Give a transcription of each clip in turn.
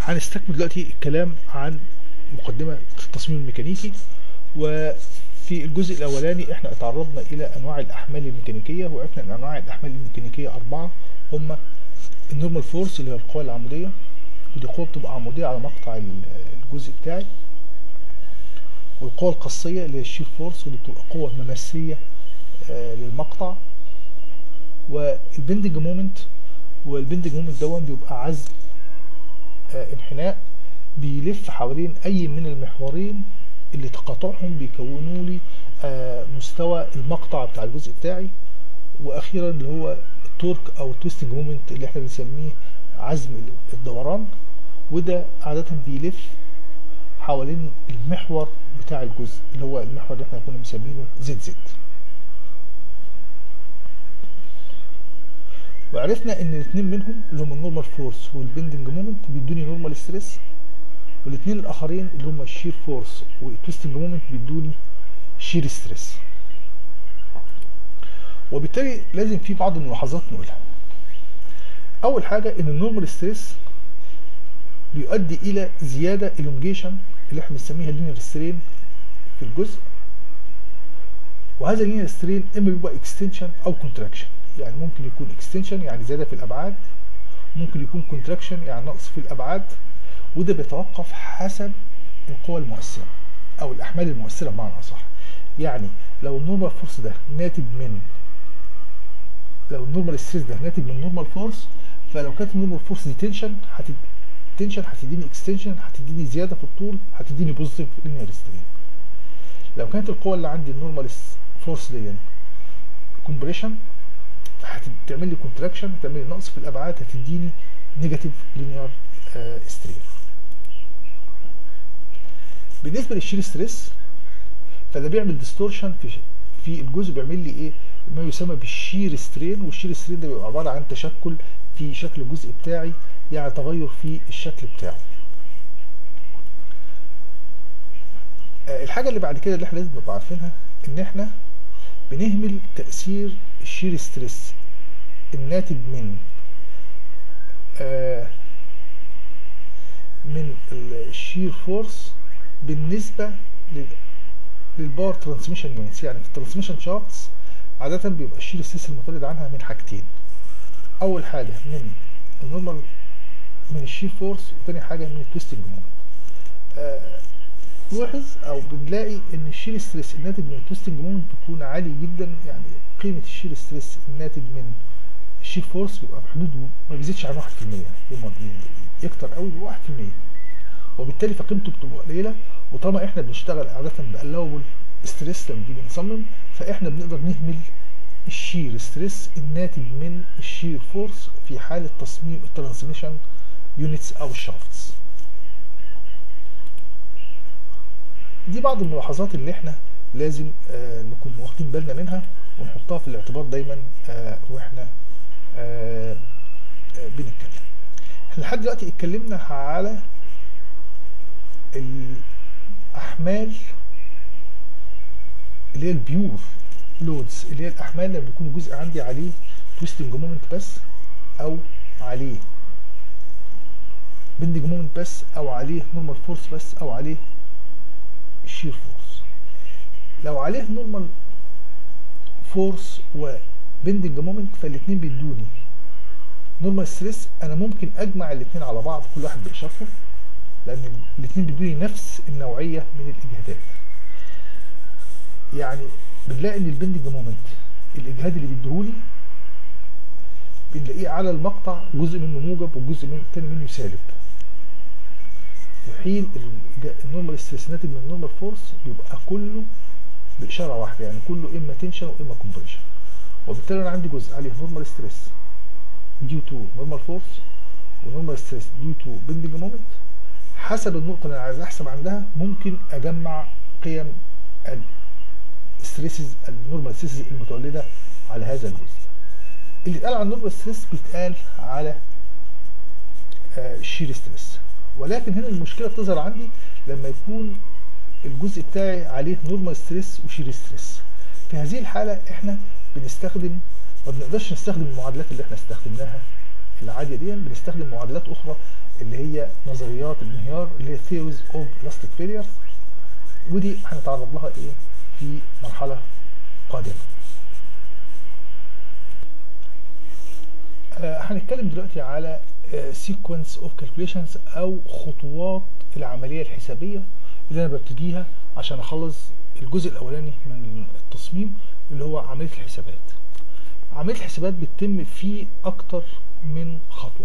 هنستكمل دلوقتي الكلام عن مقدمة التصميم الميكانيكي وفي الجزء الأولاني احنا اتعرضنا إلى أنواع الأحمال الميكانيكية وعرفنا أن أنواع الأحمال الميكانيكية أربعة هما النورمال فورس اللي هي القوة العمودية ودي قوة بتبقى عمودية على مقطع الجزء بتاعي والقوة القصية اللي هي الشير فورس ودي بتبقى قوة مماسية آه، للمقطع والبندنج مومنت والبندنج مومنت دون بيبقى عزم آه، انحناء بيلف حوالين اي من المحورين اللي تقاطعهم بيكونوا لي آه، مستوى المقطع بتاع الجزء بتاعي واخيرا اللي هو التورك او التويستنج مومنت اللي احنا بنسميه عزم الدوران وده عادة بيلف حوالين المحور بتاع الجزء اللي هو المحور اللي احنا كنا مسمينه زد زد وعرفنا ان الاثنين منهم اللي هم النورمال فورس والبندنج مومنت بيدوني نورمال ستريس والاثنين الاخرين اللي هم الشير فورس والتويستنج مومنت بيدوني شير ستريس وبالتالي لازم في بعض الملاحظات نقولها اول حاجه ان النورمال ستريس بيؤدي الى زياده الونجيشن اللي احنا بنسميها لينير سترين في الجزء وهذا اللينير سترين اما بيبقى اكستنشن او كونتراكشن يعني ممكن يكون اكستنشن يعني زياده في الابعاد ممكن يكون كونتراكشن يعني نقص في الابعاد وده بيتوقف حسب القوى المؤثره او الاحمال المؤثره بمعنى اصح يعني لو النورمال فورس ده ناتج من لو النورمال ستريس ده ناتج من نورمال فورس فلو كانت النورمال فورس دي تنشن هتد... تنشن هتديني اكستنشن هتديني زياده في الطول هتديني بوزيتيف لينير سترين لو كانت القوه اللي عندي النورمال فورس دي كومبريشن هتعمل لي كونتراكشن هتعمل لي نقص في الابعاد هتديني نيجاتيف لينير سترين بالنسبه للشير ستريس فده بيعمل ديستورشن في في الجزء بيعمل لي ايه ما يسمى بالشير سترين والشير سترين ده بيبقى عباره عن تشكل في شكل الجزء بتاعي يعني تغير في الشكل بتاعه آه، الحاجه اللي بعد كده اللي احنا لازم نبقى عارفينها ان احنا بنهمل تاثير الشير ستريس الناتج من آه من الشير فورس بالنسبه لل للباور ترانسميشن يونتس يعني في الترانسميشن شارتس عاده بيبقى الشير ستريس المطرد عنها من حاجتين اول حاجه من النورمال من الشير فورس وتاني حاجه من التويستنج مومنت آه نلاحظ او بنلاقي ان الشير ستريس الناتج من التويستنج مومنت بيكون عالي جدا يعني قيمه الشير ستريس الناتج من الشير فورس بيبقى بحدود ما بيزيدش عن 1% لما يكتر قوي بيبقى 1% وبالتالي فقيمته بتبقى قليله وطالما احنا بنشتغل عاده بالاوبل ستريس لما نيجي نصمم فاحنا بنقدر نهمل الشير ستريس الناتج من الشير فورس في حاله تصميم الترانسميشن يونتس او الشافتس دي بعض الملاحظات اللي احنا لازم آه نكون واخدين بالنا منها ونحطها في الاعتبار دايما آه واحنا آه آه بنتكلم احنا لحد دلوقتي اتكلمنا على الاحمال اللي هي البيور لودز اللي هي الاحمال لما بيكون الجزء عندي عليه تويستنج مومنت بس او عليه بندنج مومنت بس او عليه نورمال فورس بس او عليه شير فورس لو عليه نورمال فورس وبندنج مومنت فالاثنين بيدوني نورمال ستريس انا ممكن اجمع الاثنين على بعض كل واحد باشارته لان الاثنين بيدوني نفس النوعيه من الاجهادات يعني بنلاقي ان البندنج مومنت الاجهاد اللي بيديهولي بنلاقيه على المقطع جزء منه موجب وجزء من التاني منه سالب في حين النورمال ستريس ناتج من النورمال فورس بيبقى كله باشاره واحده يعني كله اما تنشن واما كومبريشن وبالتالي انا عندي جزء عليه نورمال ستريس ديو تو نورمال فورس ونورمال ستريس ديو تو بندنج مومنت حسب النقطه اللي انا عايز احسب عندها ممكن اجمع قيم الستريسز النورمال ستريسز المتولده على هذا الجزء اللي اتقال على النورمال ستريس بيتقال على آه الشير ستريس ولكن هنا المشكله بتظهر عندي لما يكون الجزء بتاعي عليه نورمال ستريس وشير ستريس في هذه الحاله احنا بنستخدم ما بنقدرش نستخدم المعادلات اللي احنا استخدمناها العاليه دي بنستخدم معادلات اخرى اللي هي نظريات الانهيار اللي هي theories of elastic failure ودي هنتعرض لها ايه في مرحله قادمه آه هنتكلم دلوقتي على آه sequence of calculations او خطوات العمليه الحسابيه اللي انا ببتديها عشان اخلص الجزء الاولاني من التصميم اللي هو عمليه الحسابات عمليه الحسابات بتتم في اكتر من خطوه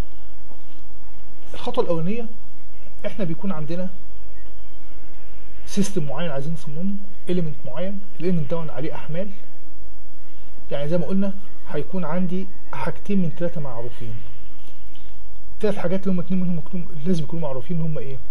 الخطوه الاولانيه احنا بيكون عندنا سيستم معين عايزين نصممه اليمنت معين الاليمنت ده عليه احمال يعني زي ما قلنا هيكون عندي حاجتين من ثلاثه معروفين ثلاث حاجات اللي هم اتنين منهم مكتوب لازم يكونوا معروفين هم ايه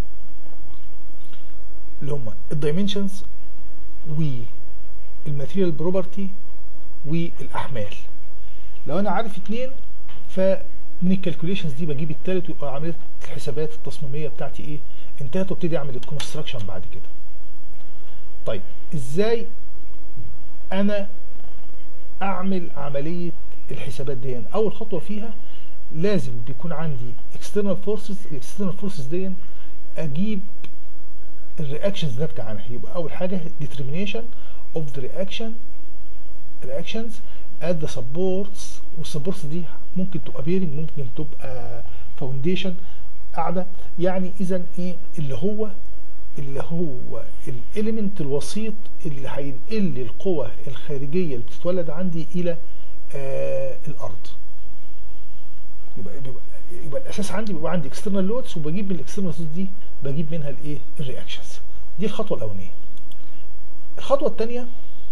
اللي هم الدايمنشنز والماتيريال بروبرتي والاحمال لو انا عارف اتنين فمن الكالكوليشنز دي بجيب التالت ويبقى عمليه الحسابات التصميميه بتاعتي ايه انتهت وابتدي اعمل الكونستراكشن بعد كده طيب ازاي انا اعمل عمليه الحسابات دي اول خطوه فيها لازم بيكون عندي external forces الاكسترنال فورسز دي اجيب الرياكشنز ناتجه عنها يبقى اول حاجه determination of the reaction reactions at the supports والسبورتس دي ممكن تبقى بيرنج ممكن تبقى فاونديشن قاعده يعني اذا ايه اللي هو اللي هو الاليمنت الوسيط اللي هينقل لي القوى الخارجيه اللي بتتولد عندي الى آه الارض يبقى يبقى, يبقى الاساس عندي بيبقى عندي اكسترنال لودز وبجيب من الاكسترنال لودز دي بجيب منها الايه الرياكشنز دي الخطوه الاولانيه الخطوه الثانيه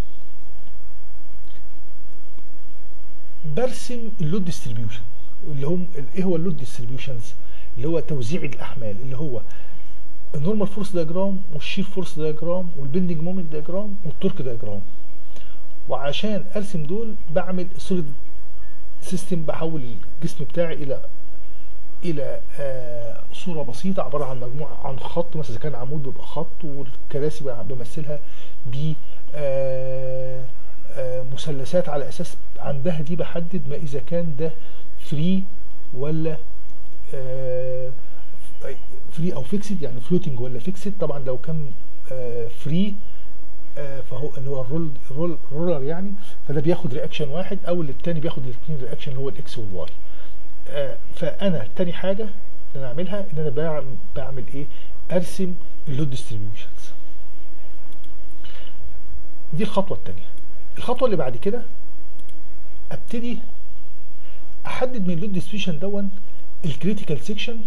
برسم اللود ديستريبيوشن اللي هم ايه هو اللود ديستريبيوشنز اللي هو توزيع الاحمال اللي هو النورمال فورس دياجرام والشير فورس دياجرام والبندنج مومنت دياجرام والتورك دياجرام وعشان ارسم دول بعمل سوليد سيستم بحول الجسم بتاعي الى الى آه صوره بسيطه عباره عن مجموعه عن خط مثلا اذا كان عمود بيبقى خط والكراسي بمثلها ب آه آه مثلثات على اساس عندها دي بحدد ما اذا كان ده فري ولا فري او فيكسد يعني فلوتنج ولا فيكسد طبعا لو كان فري فهو اللي هو الرول رول رولر يعني فده بياخد رياكشن واحد او اللي التاني بياخد الاثنين رياكشن اللي هو الاكس والواي فانا تاني حاجه اللي انا اعملها ان انا بعمل, بعمل ايه ارسم اللود ديستريبيوشنز دي الخطوه الثانيه الخطوه اللي بعد كده ابتدي احدد من اللود ديستريبيوشن دون الكريتيكال سيكشن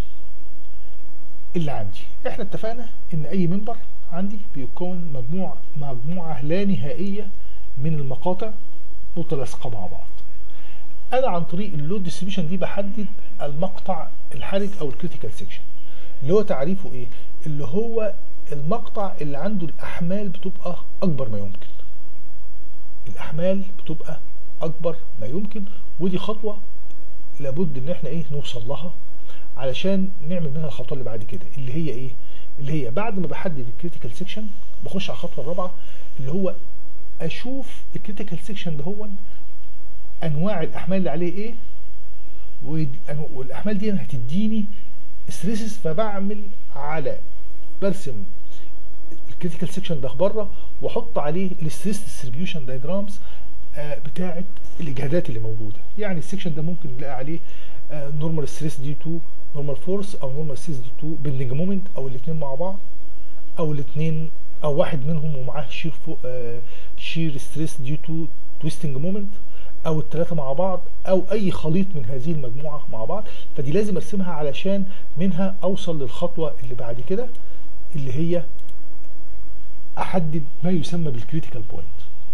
اللي عندي احنا اتفقنا ان اي منبر عندي بيكون مجموعه مجموعه لا نهائيه من المقاطع متلاصقه مع بعض انا عن طريق اللود ديستريبيوشن دي بحدد المقطع الحرج او الكريتيكال سيكشن اللي هو تعريفه ايه اللي هو المقطع اللي عنده الاحمال بتبقى اكبر ما يمكن الاحمال بتبقى اكبر ما يمكن ودي خطوه لابد ان احنا ايه نوصل لها علشان نعمل منها الخطوه اللي بعد كده اللي هي ايه اللي هي بعد ما بحدد الكريتيكال سيكشن بخش على الخطوه الرابعه اللي هو اشوف الكريتيكال سيكشن ده هو انواع الاحمال اللي عليه ايه والاحمال دي هتديني ستريسز فبعمل على برسم الكريتيكال سيكشن ده بره واحط عليه الستريس ديستريبيوشن دايجرامز بتاعه الاجهادات اللي موجوده يعني السيكشن ده ممكن نلاقي عليه نورمال ستريس دي 2 نورمال فورس او نورمال ستريس دي 2 بندنج مومنت او الاثنين مع بعض او الاثنين او واحد منهم ومعاه شير فوق شير ستريس دي 2 تويستنج مومنت او الثلاثه مع بعض او اي خليط من هذه المجموعه مع بعض فدي لازم ارسمها علشان منها اوصل للخطوه اللي بعد كده اللي هي احدد ما يسمى بالكريتيكال بوينت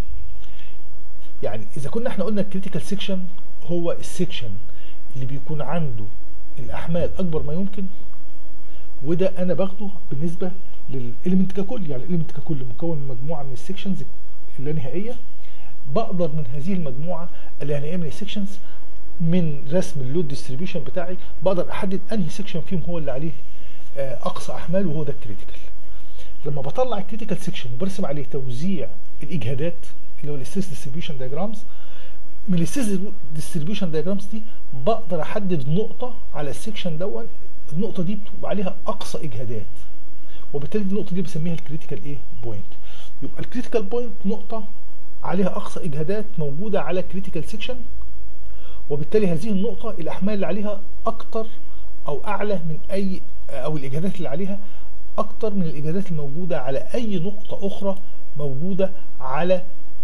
يعني اذا كنا احنا قلنا الكريتيكال سيكشن هو السيكشن اللي بيكون عنده الاحمال اكبر ما يمكن وده انا باخده بالنسبه للاليمنت ككل يعني الاليمنت ككل مكون من مجموعه من السيكشنز اللانهائيه بقدر من هذه المجموعه اللانهائيه من السيكشنز من رسم اللود ديستريبيوشن بتاعي بقدر احدد انهي سيكشن فيهم هو اللي عليه اقصى احمال وهو ده الكريتيكال لما بطلع الكريتيكال سيكشن وبرسم عليه توزيع الاجهادات اللي هو الستريس ديستريبيوشن دايجرامز من السيس ديستريبيوشن دايجرامز دي بقدر احدد نقطه على السكشن دون النقطه دي بتبقى عليها اقصى اجهادات وبالتالي النقطه دي بسميها الكريتيكال ايه بوينت يبقى الكريتيكال بوينت نقطه عليها اقصى اجهادات موجوده على كريتيكال سيكشن وبالتالي هذه النقطه الاحمال اللي عليها اكتر او اعلى من اي او الاجهادات اللي عليها اكتر من الاجهادات الموجوده على اي نقطه اخرى موجوده على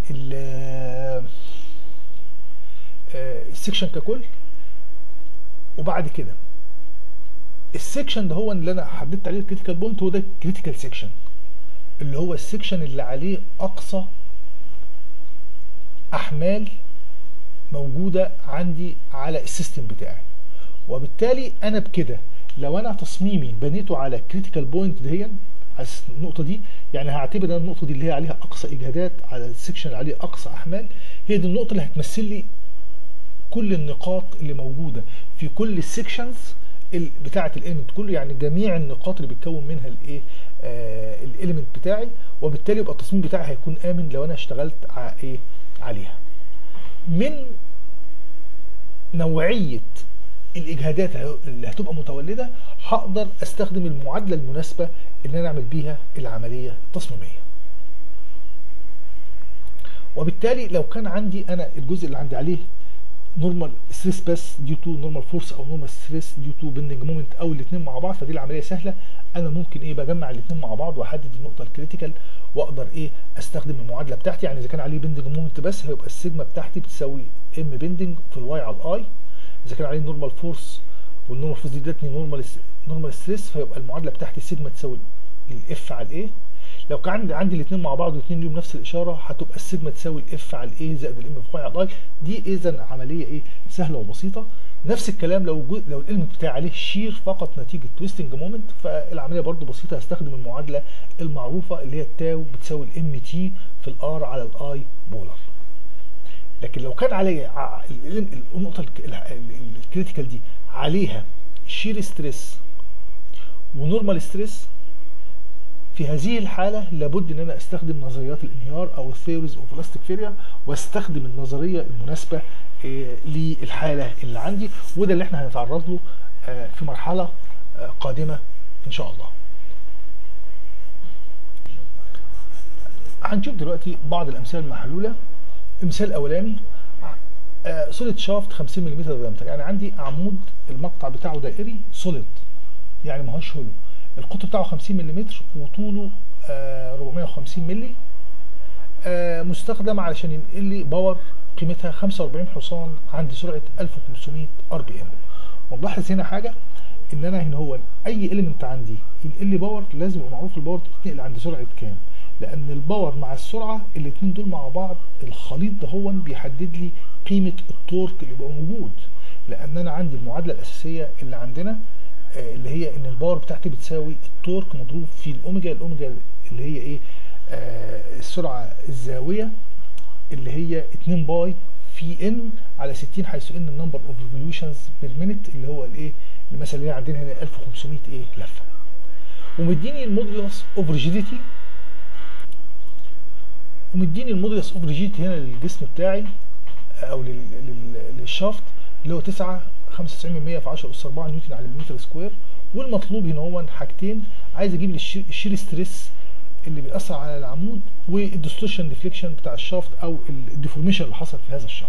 السكشن ككل وبعد كده السكشن ده هو اللي انا حددت عليه الكريتيكال بوينت هو ده الكريتيكال سيكشن اللي هو السكشن اللي عليه اقصى احمال موجوده عندي على السيستم بتاعي وبالتالي انا بكده لو انا تصميمي بنيته على الكريتيكال بوينت دهيا على النقطه دي يعني هعتبر ان النقطه دي اللي هي عليها اقصى اجهادات على السكشن اللي عليه اقصى احمال هي دي النقطه اللي هتمثل لي كل النقاط اللي موجوده في كل السكشنز بتاعه الاليمنت كله يعني جميع النقاط اللي بتكون منها الايه آه الاليمنت بتاعي وبالتالي يبقى التصميم بتاعي هيكون امن لو انا اشتغلت على ايه عليها من نوعيه الاجهادات اللي هتبقى متولده هقدر استخدم المعادله المناسبه ان انا اعمل بيها العمليه التصميميه وبالتالي لو كان عندي انا الجزء اللي عندي عليه نورمال ستريس بس ديو تو نورمال فورس او نورمال ستريس ديو تو بندنج مومنت او الاثنين مع بعض فدي العمليه سهله انا ممكن ايه بجمع الاثنين مع بعض واحدد النقطه الكريتيكال واقدر ايه استخدم المعادله بتاعتي يعني اذا كان عليه بندنج مومنت بس هيبقى السيجما بتاعتي بتساوي ام بندنج في الواي على الاي اذا كان عليه نورمال فورس والنورمال فورس دي ادتني نورمال نورمال ستريس فيبقى المعادله بتاعتي سيجما تساوي الاف على الايه لو كان عندي عندي الاثنين مع بعض والاثنين ليهم نفس الاشاره هتبقى السيجما تساوي الاف على الايه زائد الام في واي على الاي دي اذا عمليه ايه سهله وبسيطه نفس الكلام لو جو لو الالمنت بتاعي عليه شير فقط نتيجه تويستنج مومنت فالعمليه برده بسيطه هستخدم المعادله المعروفه اللي هي التاو بتساوي الام تي في الار على الاي بولر لكن لو كان عليه النقطه الكريتيكال دي عليها شير ستريس ونورمال ستريس في هذه الحاله لابد ان انا استخدم نظريات الانهيار او الثيوريز اوف الاستيك فيريا واستخدم النظريه المناسبه للحاله اللي عندي وده اللي احنا هنتعرض له في مرحله قادمه ان شاء الله هنشوف دلوقتي بعض الامثله المحلوله المثال الاولاني سوليد شافت 50 ملم دايمتر يعني عندي عمود المقطع بتاعه دائري سوليد يعني ما هوش هولو القطر بتاعه 50 ملم وطوله آه 450 ملي آه مستخدم علشان ينقل لي باور قيمتها 45 حصان عند سرعه 1500 ار بي ام ونلاحظ هنا حاجه ان انا هنا هو اي اليمنت عندي ينقل لي باور لازم يبقى معروف الباور تتنقل عند سرعه كام لان الباور مع السرعه الاثنين دول مع بعض الخليط ده هو بيحدد لي قيمه التورك اللي بيبقى موجود لان انا عندي المعادله الاساسيه اللي عندنا اللي هي ان الباور بتاعتي بتساوي التورك مضروب في الاوميجا الاوميجا اللي هي ايه آه السرعه الزاويه اللي هي 2 باي في ان على 60 حيث ان النمبر اوف ريفوليوشنز بير مينيت اللي هو الايه المثل اللي عندنا هنا 1500 ايه لفه ومديني المودولس اوف ريجيديتي ومديني المودولس اوف ريجيديتي هنا للجسم بتاعي او للشافت اللي هو 9 95% في 10 اس 4 نيوتن على المتر سكوير والمطلوب هنا هو حاجتين عايز اجيب الشير ستريس اللي بيأثر على العمود والديستورشن ديفليكشن بتاع الشافت او الديفورميشن اللي حصل في هذا الشافت.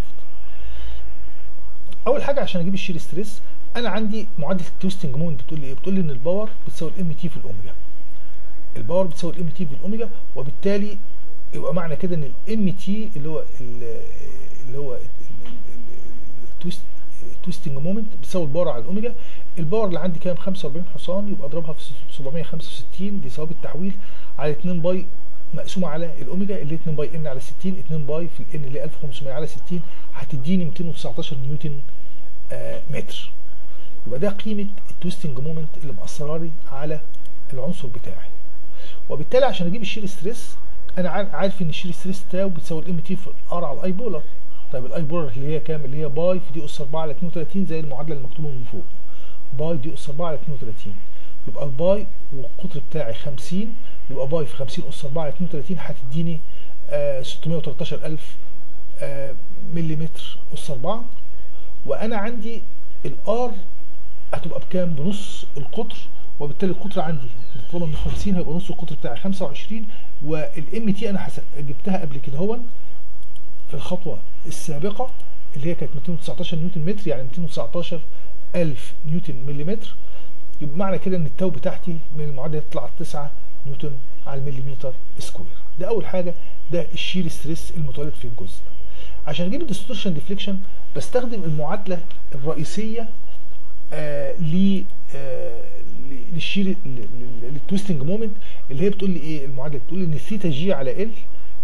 اول حاجه عشان اجيب الشير ستريس انا عندي معادله التويستنج مومنت بتقول لي ايه؟ بتقول لي ان الباور بتساوي الام تي في الاوميجا. الباور بتساوي الام تي في الاوميجا وبالتالي يبقى معنى كده ان الام تي اللي هو اللي هو التويست تويستنج مومنت بتساوي الباور على الاوميجا الباور اللي عندي كام 45 حصان يبقى اضربها في 765 دي ثوابت تحويل على 2 باي مقسومه على الاوميجا اللي 2 باي ان على 60 2 باي في الان اللي 1500 على 60 هتديني 219 نيوتن آه متر يبقى ده قيمه التويستنج مومنت اللي مأثره لي على العنصر بتاعي وبالتالي عشان اجيب الشير ستريس انا عارف ان الشير ستريس تاو بتساوي الام تي في الار على الاي بولر طيب الاي بولر اللي هي كام اللي هي باي في دي اس 4 على 32 زي المعادله المكتوبه من فوق باي دي اس 4 على 32 يبقى الباي والقطر بتاعي 50 يبقى باي في 50 اس 4 على 32 هتديني آه 613000 آه مليمتر اس 4 وانا عندي الار هتبقى بكام بنص القطر وبالتالي القطر عندي طالما من 50 هيبقى نص القطر بتاعي 25 والام تي انا حسب جبتها قبل كده هون في الخطوه السابقه اللي هي كانت 219 نيوتن متر يعني 219 الف نيوتن مليمتر يبقى معنى كده ان التو بتاعتي من المعادله تطلع 9 نيوتن على المليمتر سكوير ده اول حاجه ده الشير ستريس المتولد في الجزء عشان اجيب الديستورشن ديفليكشن بستخدم المعادله الرئيسيه آه ل آه للشير للتويستنج مومنت اللي هي بتقول لي ايه المعادله بتقول لي ان ثيتا جي على ال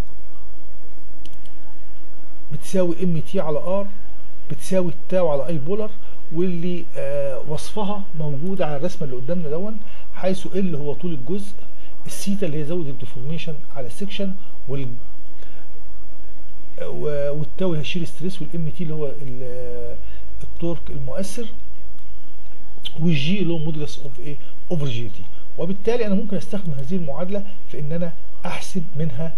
بتساوي ام تي على ار بتساوي التاو على اي بولر واللي آه وصفها موجود على الرسمه اللي قدامنا دون حيث ال هو طول الجزء السيتا اللي هي زاويه الديفورميشن على السكشن وال والتاو هي الشير ستريس والام تي اللي هو التورك المؤثر والجي اللي هو مودولس اوف ايه اوفر جي تي وبالتالي انا ممكن استخدم هذه المعادله في ان انا احسب منها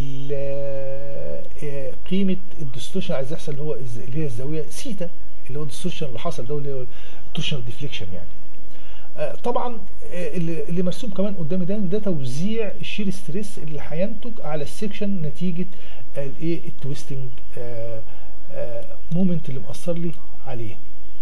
قيمه الديستورشن عايز يحصل اللي هو اللي هي الزاويه سيتا اللي هو الديستورشن اللي حصل ده اللي هو الديستورشن ديفليكشن يعني آه طبعا آه اللي, اللي مرسوم كمان قدامي ده ده توزيع الشير ستريس اللي هينتج على السكشن نتيجه الايه التويستنج آه مومنت اللي مأثر لي عليه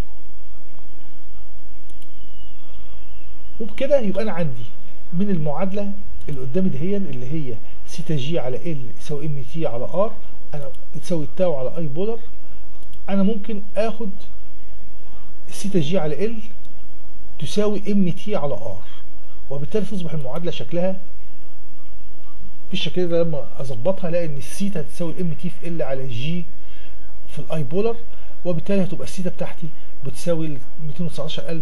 وبكده يبقى انا عندي من المعادله اللي قدامي دهيا اللي هي سيتا جي على ال يساوي ام تي على ار انا تساوي التاو على اي بولر انا ممكن اخد سيتا جي على ال تساوي ام تي على ار وبالتالي تصبح المعادله شكلها بالشكل ده لما اظبطها الاقي ان السيتا هتساوي الام تي في ال على جي في الاي بولر وبالتالي هتبقى السيتا بتاعتي بتساوي 219000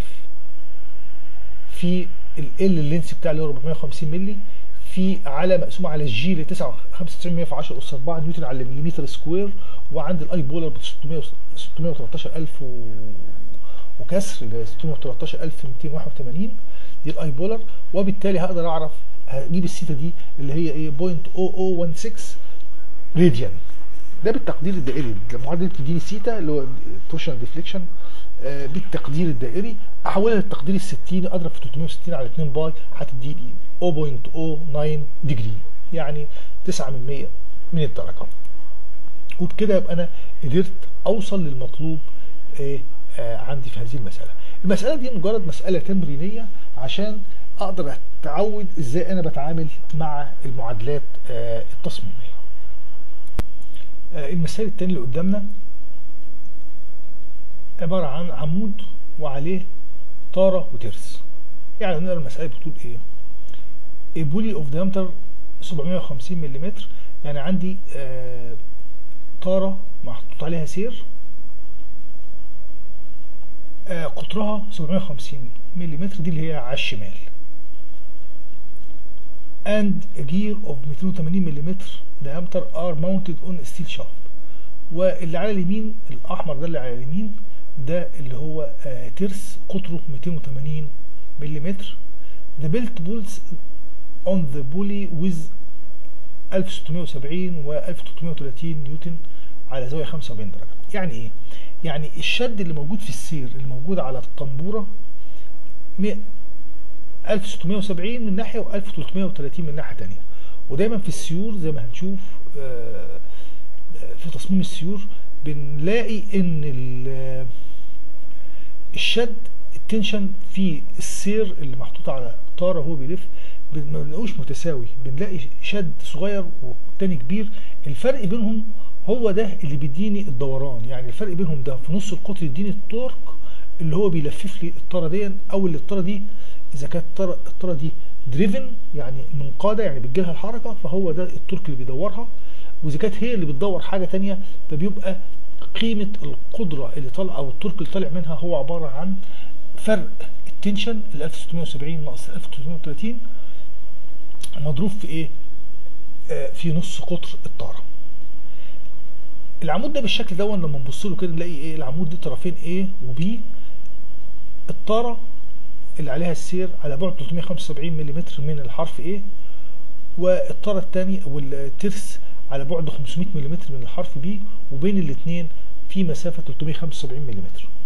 في ال اللينس بتاعي اللي هو 450 مللي في على مقسومه على الجي اللي 95 في 10 اس 4 نيوتن على المليمتر سكوير وعند الاي بولر ب 600 613000 و... وكسر اللي هي 613281 دي الاي بولر وبالتالي هقدر اعرف هجيب السيتا دي اللي هي ايه 0.0016 راديان ده بالتقدير الدائري المعادله بتديني سيتا اللي هو تورشنال ديفليكشن آه بالتقدير الدائري احولها للتقدير الستيني اضرب في 360 على 2 باي هتديني 0.09 ديجري يعني 9 من 100 من الدرجه وبكده يبقى انا قدرت اوصل للمطلوب ايه آه عندي في هذه المساله المساله دي مجرد مساله تمرينيه عشان اقدر اتعود ازاي انا بتعامل مع المعادلات آه التصميميه آه المثال الثاني اللي قدامنا عباره عن عمود وعليه طاره وترس يعني نقرا المساله بتقول ايه a bully of diameter 750 ملم يعني عندي آه طاره محطوط عليها سير آه قطرها 750 ملم دي اللي هي على الشمال and a gear of 280 ملم diameter are mounted on a steel shaft واللي على اليمين الاحمر ده اللي على اليمين ده اللي هو آه ترس قطره 280 ملم the belt pulls on the pulley with 1670 و 1330 نيوتن على زاويه 45 درجه يعني ايه يعني الشد اللي موجود في السير اللي موجود على الطنبوره 1670 من ناحيه و 1330 من ناحيه ثانيه ودايما في السيور زي ما هنشوف في تصميم السيور بنلاقي ان الشد التنشن في السير اللي محطوط على طاره وهو بيلف ما بنلاقوش متساوي بنلاقي شد صغير والتاني كبير الفرق بينهم هو ده اللي بيديني الدوران يعني الفرق بينهم ده في نص القطر يديني التورك اللي هو بيلفف لي الطاره دي او اللي الطاره دي اذا كانت الطاره دي دريفن يعني منقاده يعني بتجيلها الحركه فهو ده التورك اللي بيدورها واذا كانت هي اللي بتدور حاجه تانية فبيبقى قيمه القدره اللي طالعه او التورك اللي طالع منها هو عباره عن فرق التنشن ال 1670 ناقص 1330 مضروب في ايه؟ آه في نص قطر الطاره. العمود ده بالشكل ده لما نبص له كده نلاقي ايه؟ العمود ده طرفين A و B الطاره اللي عليها السير على بعد 375 ملم من الحرف A والطاره الثانيه والترس على بعد 500 ملم من الحرف بي وبين الاثنين في مسافه 375 ملم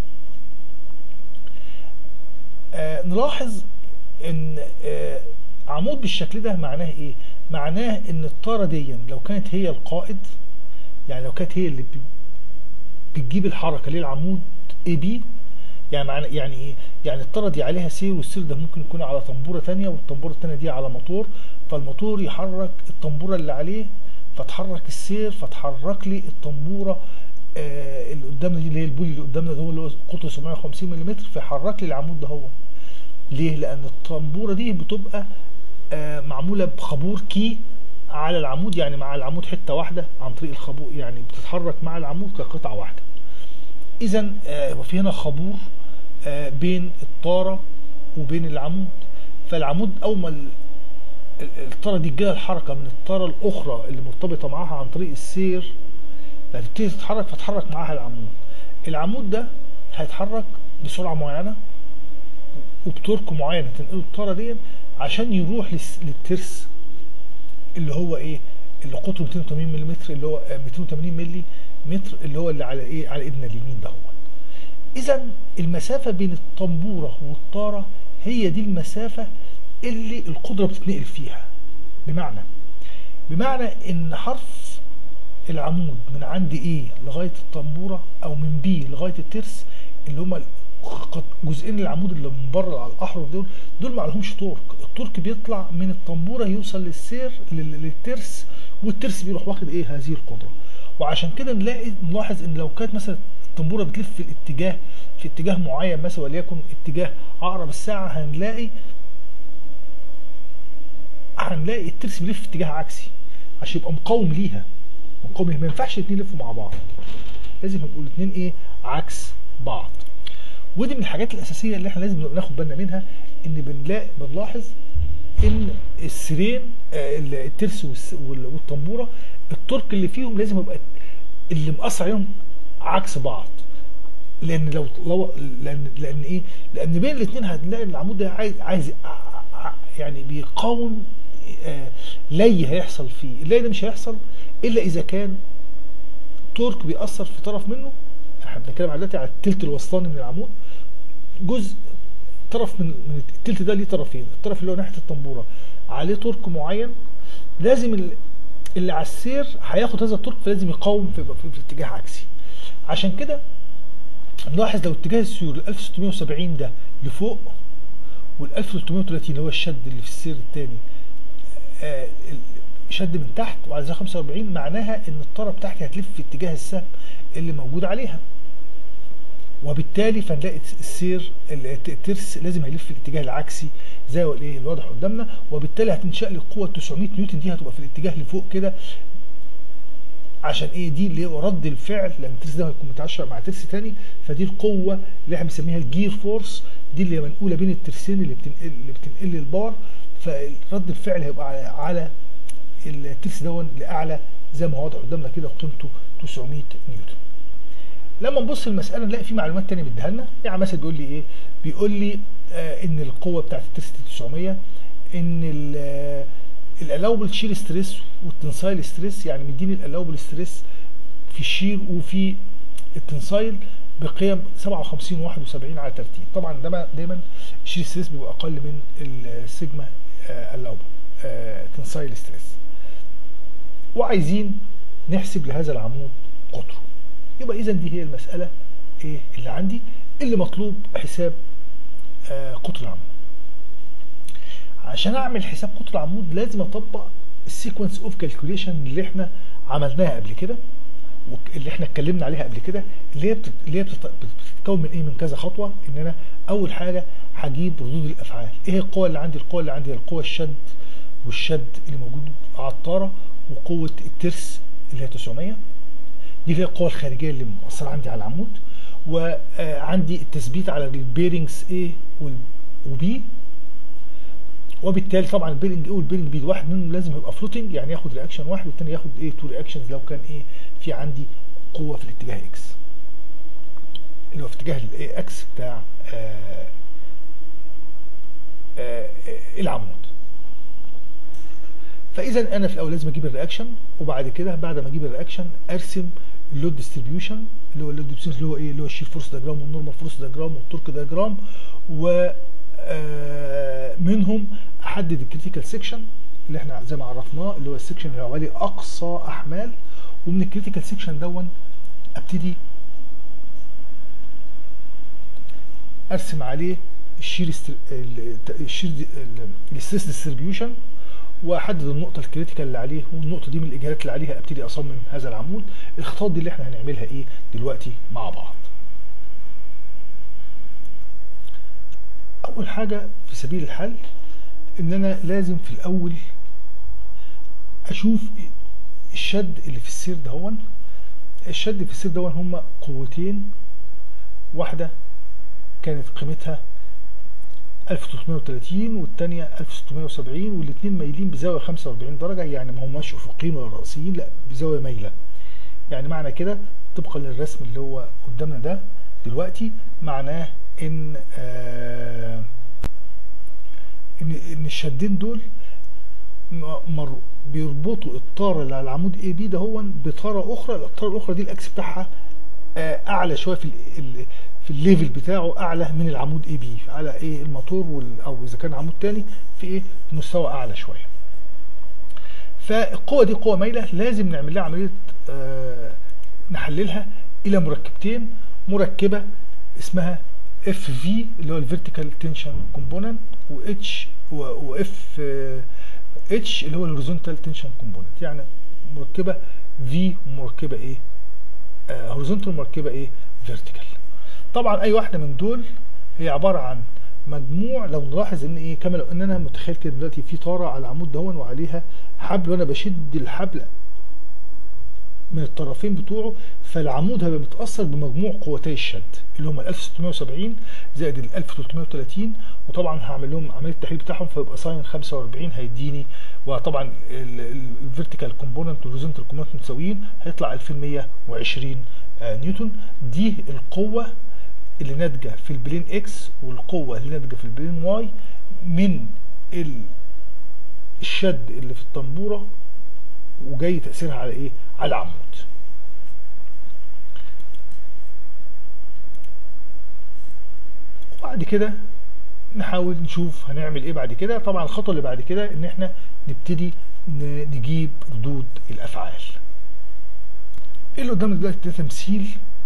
آه نلاحظ ان آه عمود بالشكل ده معناه ايه معناه ان الطاره دي لو كانت هي القائد يعني لو كانت هي اللي بتجيب الحركه للعمود اي بي يعني معنى يعني ايه يعني الطاره دي عليها سير والسير ده ممكن يكون على طنبوره ثانيه والطنبوره الثانيه دي على موتور فالموتور يحرك الطنبوره اللي عليه فتحرك السير فتحرك لي الطنبوره آه اللي قدامنا دي اللي هي البولي اللي قدامنا ده هو اللي هو قطره 750 ملم فيحرك لي العمود ده هو ليه لان الطنبوره دي بتبقى آه معموله بخابور كي على العمود يعني مع العمود حته واحده عن طريق الخابور يعني بتتحرك مع العمود كقطعه واحده اذا آه في هنا خابور آه بين الطاره وبين العمود فالعمود اول ما الطاره دي تجيها الحركه من الطاره الاخرى اللي مرتبطه معاها عن طريق السير فتبتدي تتحرك فتحرك معاها العمود العمود ده هيتحرك بسرعه معينه وبترك معين هتنقله الطاره دي عشان يروح للترس اللي هو ايه اللي قطره 280 ملم اللي هو 280 ملي متر اللي هو اللي على ايه على ايدنا اليمين ده اذا المسافه بين الطنبوره والطاره هي دي المسافه اللي القدره بتتنقل فيها بمعنى بمعنى ان حرف العمود من عند ايه لغايه الطنبوره او من بي لغايه الترس اللي هما جزئين العمود اللي من بره على الاحرف دول دول ما لهمش تورك التورك بيطلع من الطنبوره يوصل للسير للترس والترس بيروح واخد ايه هذه القدره وعشان كده نلاقي نلاحظ ان لو كانت مثلا الطنبوره بتلف في الاتجاه في اتجاه معين مثلا وليكن اتجاه عقرب الساعه هنلاقي هنلاقي الترس بيلف في اتجاه عكسي عشان يبقى مقاوم ليها مقاوم ليها ما ينفعش الاثنين يلفوا مع بعض لازم يبقوا الاثنين ايه عكس بعض ودي من الحاجات الاساسيه اللي احنا لازم ناخد بالنا منها ان بنلاقي بنلاحظ ان السيرين آه الترس والطنبوره التورك اللي فيهم لازم يبقى اللي مأثر عليهم عكس بعض لان لو لو لان لان ايه لان بين الاثنين هتلاقي العمود ده عايز عايز يعني بيقاوم آه لي هيحصل فيه اللي ده مش هيحصل الا اذا كان تورك بيأثر في طرف منه احنا بنتكلم دلوقتي على التلت الوسطاني من العمود جزء طرف من من التلت ده ليه طرفين الطرف اللي هو ناحيه الطنبوره عليه تورك معين لازم اللي على السير هياخد هذا التورك فلازم يقاوم في, في, في اتجاه عكسي عشان كده نلاحظ لو اتجاه السيور ال 1670 ده لفوق وال 1330 اللي هو الشد اللي في السير الثاني آه شد من تحت وعلى زاويه 45 معناها ان الطاره بتاعتي هتلف في اتجاه السهم اللي موجود عليها وبالتالي فنلاقي السير الترس لازم هيلف في الاتجاه العكسي زي الايه الواضح قدامنا وبالتالي هتنشأ لي القوه 900 نيوتن دي هتبقى في الاتجاه لفوق كده عشان ايه دي اللي هو رد الفعل لان الترس ده هيكون متعشر مع ترس تاني فدي القوه اللي احنا بنسميها الجير فورس دي اللي منقوله بين الترسين اللي بتنقل اللي بتنقل لي الباور فرد الفعل هيبقى على الترس دون لاعلى زي ما هو واضح قدامنا كده قيمته 900 نيوتن لما نبص المساله نلاقي في معلومات تانية مديها لنا يعني مثلا بيقول لي ايه بيقول لي آه ان القوه بتاعت التست 900 ان الالاوبل شير ستريس والتنسايل ستريس يعني مديني الالاوبل ستريس في الشير وفي التنسايل بقيم 57 و71 على ترتيب طبعا ده دايما الشير ستريس بيبقى اقل من السيجما آه الاوبل آه تنسايل ستريس وعايزين نحسب لهذا العمود قطره يبقى اذا دي هي المساله ايه اللي عندي اللي مطلوب حساب آه قطر العمود عشان اعمل حساب قطر العمود لازم اطبق السيكونس اوف كالكوليشن اللي احنا عملناها قبل كده اللي احنا اتكلمنا عليها قبل كده اللي هي بتت... اللي هي بتت... بتتكون من ايه من كذا خطوه ان انا اول حاجه هجيب ردود الافعال ايه القوه اللي عندي القوه اللي عندي القوه الشد والشد اللي موجود على الطاره وقوه الترس اللي هي 900 دي هي القوة الخارجية اللي مؤثرة عندي على العمود وعندي التثبيت على البيرنجز A وB وبالتالي طبعا البيرنج A والبيرنج B واحد منهم لازم يبقى فلوتنج يعني ياخد رياكشن واحد والتاني ياخد ايه تو رياكشنز لو كان ايه في عندي قوة في الاتجاه اكس اللي هو في اتجاه الايه اكس بتاع آآ آآ العمود فاذا انا في الاول لازم اجيب الرياكشن وبعد كده بعد ما اجيب الرياكشن ارسم اللود ديستريبيوشن اللي هو اللود ديستريبيوشن اللي هو ايه اللي هو الشير فورس دياجرام والنورمال فورس دياجرام والتورك دياجرام و آه، منهم احدد الكريتيكال سيكشن اللي احنا زي ما عرفناه اللي هو السيكشن اللي حوالي اقصى احمال ومن الكريتيكال سيكشن دون ابتدي ارسم عليه الشير است- ال- الشير دي- ال- الستريس ديستريبيوشن واحدد النقطه الكريتيكال اللي عليه والنقطه دي من الاجهادات اللي عليها ابتدي اصمم هذا العمود الخطوات دي اللي احنا هنعملها ايه دلوقتي مع بعض اول حاجه في سبيل الحل ان انا لازم في الاول اشوف الشد اللي في السير دهون الشد في السير دهون هما قوتين واحده كانت قيمتها 1330 والتانية 1670 والاتنين مايلين بزاوية 45 درجة يعني ما هماش أفقيين ولا رأسيين لا بزاوية مايلة يعني معنى كده طبقا للرسم اللي هو قدامنا ده دلوقتي معناه ان آه ان ان الشدين دول م- مر بيربطوا الطاره اللي على العمود اي بي ده هو بطاره اخرى الطاره الاخرى دي الاكس بتاعها آه، اعلى شويه في ال ال في الليفل بتاعه اعلى من العمود اي بي على ايه الموتور وال او اذا كان عمود تاني في ايه مستوى اعلى شويه فالقوه دي قوه مايله لازم نعمل لها عمليه آه نحللها الى مركبتين مركبه اسمها اف في اللي هو الفيرتيكال تنشن كومبوننت واتش واف اتش اللي هو الهوريزونتال تنشن كومبوننت يعني مركبه في ومركبه ايه هوريزونتال مركبه ايه فيرتيكال طبعا اي واحده من دول هي عباره عن مجموع لو نلاحظ ان ايه كما لو ان انا متخيل كده دلوقتي في طاره على العمود دهون وعليها حبل وانا بشد الحبل من الطرفين بتوعه فالعمود هيبقى متاثر بمجموع قوتي الشد اللي هم ال 1670 زائد ال 1330 وطبعا هعمل لهم عمليه التحليل بتاعهم فيبقى ساين 45 هيديني وطبعا الفيرتيكال كومبوننت والهوريزونتال كومبوننت متساويين هيطلع 2120 آه، نيوتن دي القوه اللي ناتجه في البلين اكس والقوه اللي ناتجه في البلين واي من ال- الشد اللي في الطنبوره وجاي تاثيرها على ايه على العمود وبعد كده نحاول نشوف هنعمل ايه بعد كده طبعا الخطوه اللي بعد كده ان احنا نبتدي ن- نجيب ردود الافعال ايه اللي قدامنا دلوقتي ده تمثيل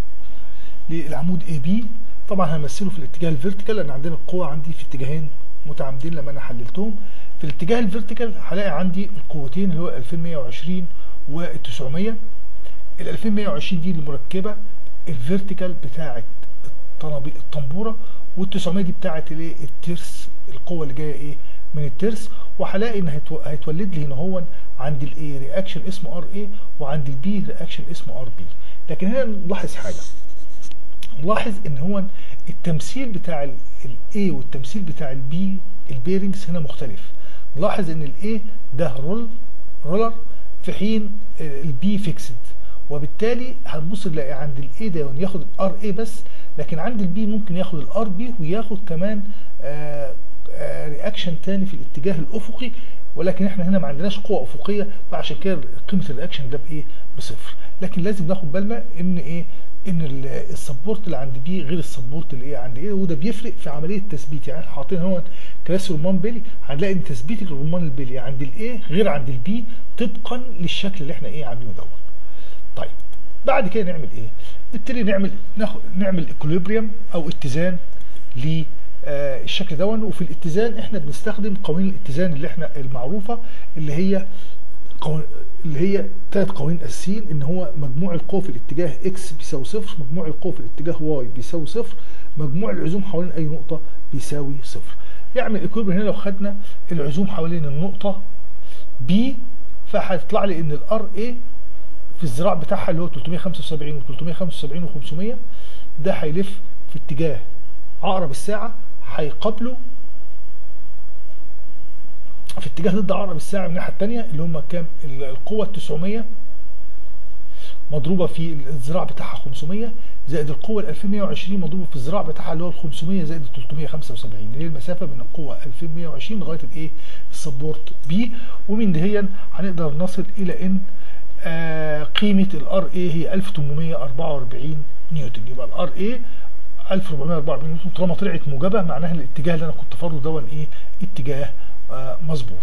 للعمود اي بي طبعا همثله في الاتجاه الفيرتيكال لان عندنا القوه عندي في اتجاهين متعامدين لما انا حللتهم في الاتجاه الفيرتيكال هلاقي عندي القوتين اللي هو 2120 وال 900 ال 2120 دي المركبه الفيرتيكال بتاعه الطنابي الطنبوره وال 900 دي بتاعه الايه الترس القوه اللي جايه ايه من الترس وهلاقي ان هيتو- هيتولد لي هنا هو عند الاي رياكشن اسمه ار اي وعند البي رياكشن اسمه ار بي لكن هنا نلاحظ حاجه نلاحظ ان هو التمثيل بتاع الاي والتمثيل بتاع البي البيرنجز هنا مختلف نلاحظ ان الاي ده رول رولر في حين البي فيكسد وبالتالي هنبص نلاقي عند الاي ده ياخد الار اي بس لكن عند البي ممكن ياخد الار بي وياخد كمان آه آه رياكشن تاني في الاتجاه الافقي ولكن احنا هنا ما عندناش قوه افقيه فعشان كده قيمه الرياكشن ده بايه بصفر لكن لازم ناخد بالنا ان ايه ان ال- السبورت اللي عند بي غير السبورت اللي ايه عند ايه وده بيفرق في عمليه التثبيت يعني احنا حاطين هو كراسي رمان بيلي هنلاقي ان تثبيت الرمان البيلي عند الايه غير عند البي طبقا للشكل اللي احنا ايه عاملينه دوت طيب بعد كده نعمل ايه نبتدي نعمل ناخد نعمل اكوليبريم او اتزان للشكل دون وفي الاتزان احنا بنستخدم قوانين الاتزان اللي احنا المعروفه اللي هي قو... اللي هي ثلاث قوانين اساسيين ان هو مجموع القوى في الاتجاه اكس بيساوي صفر مجموع القوى في الاتجاه واي بيساوي صفر مجموع العزوم حوالين اي نقطه بيساوي صفر يعني الايكويبر هنا لو خدنا العزوم حوالين النقطه بي فهيطلع لي ان الار اي في الذراع بتاعها اللي هو 375 و375 و500 ده هيلف في اتجاه عقرب الساعه هيقابله في اتجاه ضد عقرب الساعه من الناحيه الثانيه اللي هم كام ال- القوه 900 مضروبه في الذراع بتاعها 500 زائد القوه ال 2120 مضروبه في الذراع بتاعها اللي هو ال 500 زائد ال 375 اللي هي المسافه من القوه 2120 لغايه الايه السبورت بي ومن دهيا هنقدر نصل الى ان آه قيمه الار اي هي 1844 نيوتن يبقى الار اي 1444 نيوتن طالما طلعت موجبه معناها الاتجاه اللي انا كنت فارضه دون ايه اتجاه آه مظبوط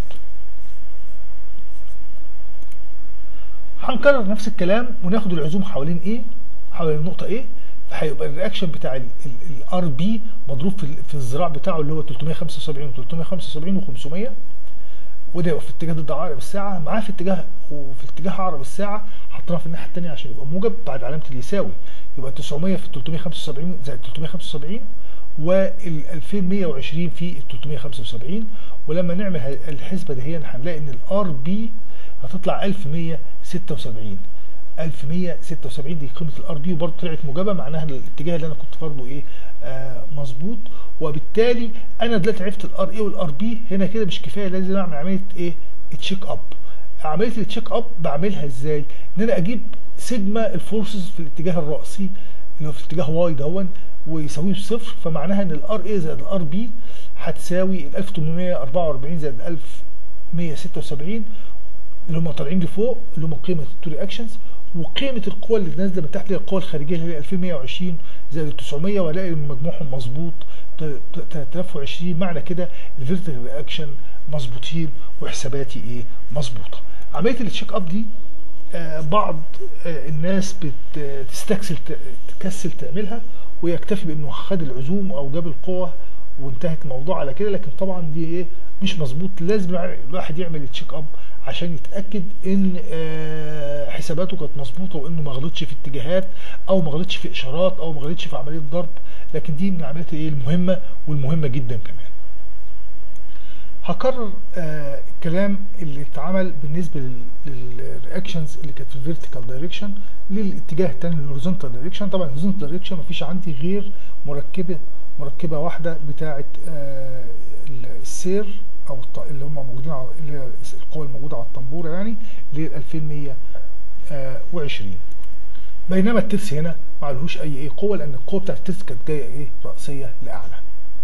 هنكرر نفس الكلام وناخد العزوم حوالين ايه حوالين النقطه ايه فهيبقى الرياكشن بتاع الار بي مضروب في, في الذراع بتاعه اللي هو 375 و 375 و 500 وده يبقى في اتجاه ضد عقرب الساعه معاه في اتجاه وفي اتجاه عقرب الساعه حطيناها في الناحيه الثانيه عشان يبقى موجب بعد علامه اليساوي يبقى 900 في 375 زائد 375 وال 2120 في ال 375 ولما نعمل الحسبه دي هنلاقي ان الار بي هتطلع 1176 1176 دي قيمه الار بي وبرضه طلعت موجبه معناها الاتجاه اللي انا كنت فرضه ايه آه مظبوط وبالتالي انا دلوقتي عرفت الار اي والار بي هنا كده مش كفايه لازم اعمل عمليه ايه تشيك اب عمليه التشيك اب بعملها ازاي ان انا اجيب سيجما الفورسز في الاتجاه الرأسي اللي هو في اتجاه واي دون ويساويه بصفر فمعناها ان الار اي زائد الار بي هتساوي ال 1844 زائد 1176 اللي هم طالعين لفوق اللي هم قيمه التو رياكشنز وقيمه القوه اللي نازله من تحت اللي هي القوه الخارجيه اللي هي 2120 زائد 900 والاقي مجموعهم مظبوط 3020 معنى كده الفيرتيكال رياكشن مظبوطين وحساباتي ايه مظبوطه عمليه التشيك اب دي آه بعض آه الناس بتستكسل تكسل تعملها ويكتفي بانه خد العزوم او جاب القوه وانتهت الموضوع على كده لكن طبعا دي ايه مش مظبوط لازم الواحد يعمل التشيك اب عشان يتاكد ان آه حساباته كانت مظبوطه وانه ما غلطش في اتجاهات او ما غلطش في اشارات او ما غلطش في عمليه ضرب لكن دي من العمليات ايه المهمه والمهمه جدا كمان هكرر آه الكلام اللي اتعمل بالنسبه للرياكشنز اللي كانت في الفيرتيكال دايركشن للاتجاه الثاني الهوريزونتال دايركشن طبعا الهوريزونتال دايركشن مفيش عندي غير مركبه مركبه واحده بتاعه آه السير او اللي هم موجودين على اللي هي القوه الموجوده على الطنبوره يعني اللي هي 2120 بينما الترس هنا ما عليهوش اي ايه قوه لان القوه بتاعت الترس كانت جايه ايه راسيه لاعلى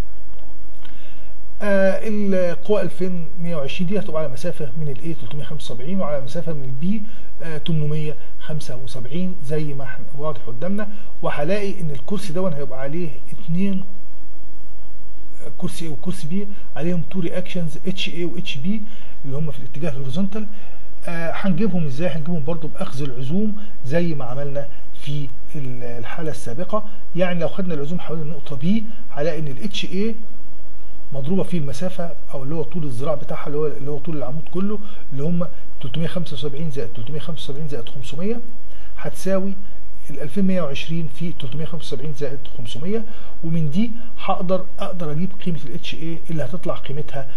آه القوة 2120 دي هتبقى على مسافة من الاي 375 وعلى مسافة من البي آه 875 زي ما احنا واضح قدامنا وهلاقي ان الكرسي دون هيبقى عليه اتنين كرسي A وكرسي بي عليهم تو رياكشنز اتش اي واتش بي اللي هم في الاتجاه الهوريزونتال آه هنجيبهم ازاي هنجيبهم برضو باخذ العزوم زي ما عملنا في الحالة السابقة يعني لو خدنا العزوم حوالين النقطة بي هلاقي ان الاتش اي مضروبه في المسافه او اللي هو طول الذراع بتاعها اللي هو اللي هو طول العمود كله اللي هم 375 زائد 375 زائد 500 هتساوي ال 2120 في 375 زائد 500 ومن دي هقدر اقدر اجيب قيمه الاتش اي اللي هتطلع قيمتها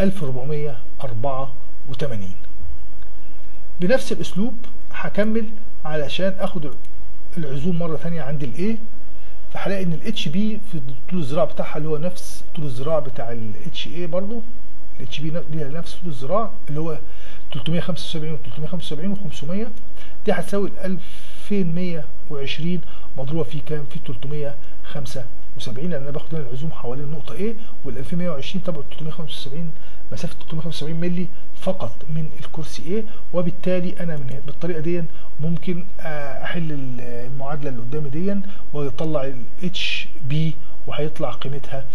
1484 بنفس الاسلوب هكمل علشان اخد العزوم مره ثانيه عند الاي فهلاقي ان الاتش بي في طول الذراع بتاعها اللي هو نفس طول الذراع بتاع الاتش اي برضو الاتش بي ليها نفس طول الذراع اللي هو 375 و 375 و 500 دي هتساوي ال 2120 مضروبه في كام؟ في 375 لان انا باخد هنا العزوم حوالين النقطه A وال 2120 طبعا 375 مسافه 375 مللي فقط من الكرسي A وبالتالي انا من بالطريقه دي ممكن احل المعادله اللي قدامي دي واطلع ال اتش بي وهيطلع قيمتها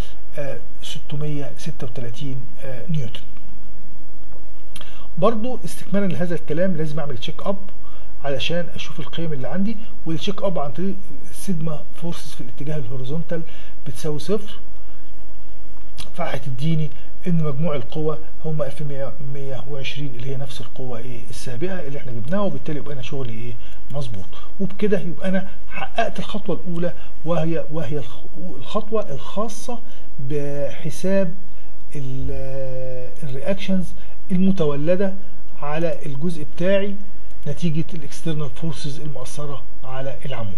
636 نيوتن برضو استكمالا لهذا الكلام لازم اعمل تشيك اب علشان اشوف القيم اللي عندي والتشيك اب عن طريق السيجما فورسز في الاتجاه الهوريزونتال بتساوي صفر فهتديني ان مجموع القوى هم 1120 اللي هي نفس القوه ايه السابقه اللي احنا جبناها وبالتالي يبقى انا شغلي ايه مظبوط وبكده يبقى انا حققت الخطوه الاولى وهي وهي الخطوه الخاصه بحساب الرياكشنز المتولده على الجزء بتاعي نتيجه الاكسترنال فورسز المؤثره على العمود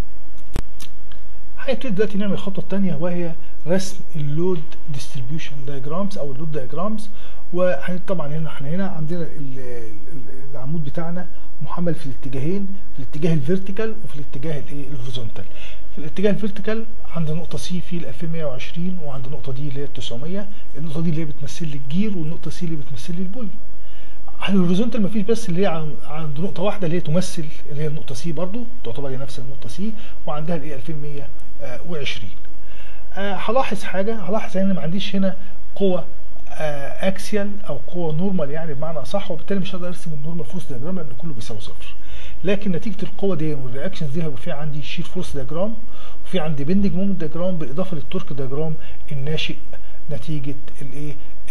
هنبتدي دلوقتي نعمل الخطوه الثانيه وهي رسم اللود ديستريبيوشن دايجرامز او اللود دايجرامز وطبعا هنا احنا هنا عندنا العمود بتاعنا محمل في الاتجاهين في الاتجاه الفيرتيكال وفي الاتجاه الايه الهوريزونتال في الاتجاه الفيرتيكال عند نقطة سي في ال 2120 وعند النقطة دي اللي هي ال 900 النقطة دي اللي هي بتمثل لي الجير والنقطة سي اللي بتمثل لي البوي على الهوريزونتال مفيش بس اللي هي عن- عند نقطة واحدة اللي هي تمثل اللي هي النقطة سي برضو تعتبر هي نفس النقطة سي وعندها الايه 2120 آه، هلاحظ حاجة هلاحظ ان ما عنديش هنا قوة اكسيال او قوة نورمال يعني بمعنى اصح وبالتالي مش هقدر ارسم النورمال فورس دياجرام لان كله بيساوي صفر لكن نتيجة القوة دي والرياكشنز دي هيبقى في عندي شير فورس دياجرام وفي عندي بندنج مومنت دياجرام بالاضافة للتورك دياجرام الناشئ نتيجة الايه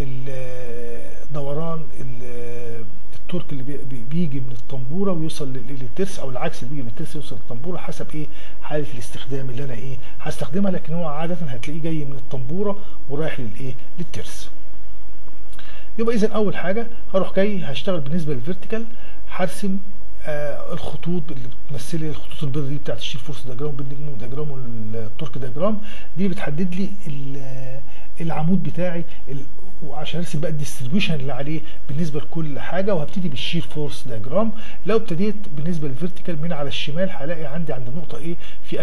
ال- دوران ال- التورك اللي بي- بي- بيجي من الطنبوره ويوصل لل- للترس او العكس اللي بيجي من الترس يوصل للطنبوره حسب ايه حاله الاستخدام اللي انا ايه هستخدمها لكن هو عاده هتلاقيه جاي من الطنبوره ورايح للايه للترس يبقى اذا اول حاجه هروح جاي هشتغل بالنسبه للفيرتيكال هرسم آه الخطوط اللي بتمثل لي الخطوط البيضاء دي بتاعت الشير فورس دياجرام والبندنج دياجرام والتورك دياجرام دي بتحدد لي ال- العمود بتاعي ال- وعشان ارسم بقى الديستريبيوشن اللي عليه بالنسبه لكل حاجه وهبتدي بالشير فورس دياجرام لو ابتديت بالنسبه للفيرتيكال من على الشمال هلاقي عندي عند النقطه ايه في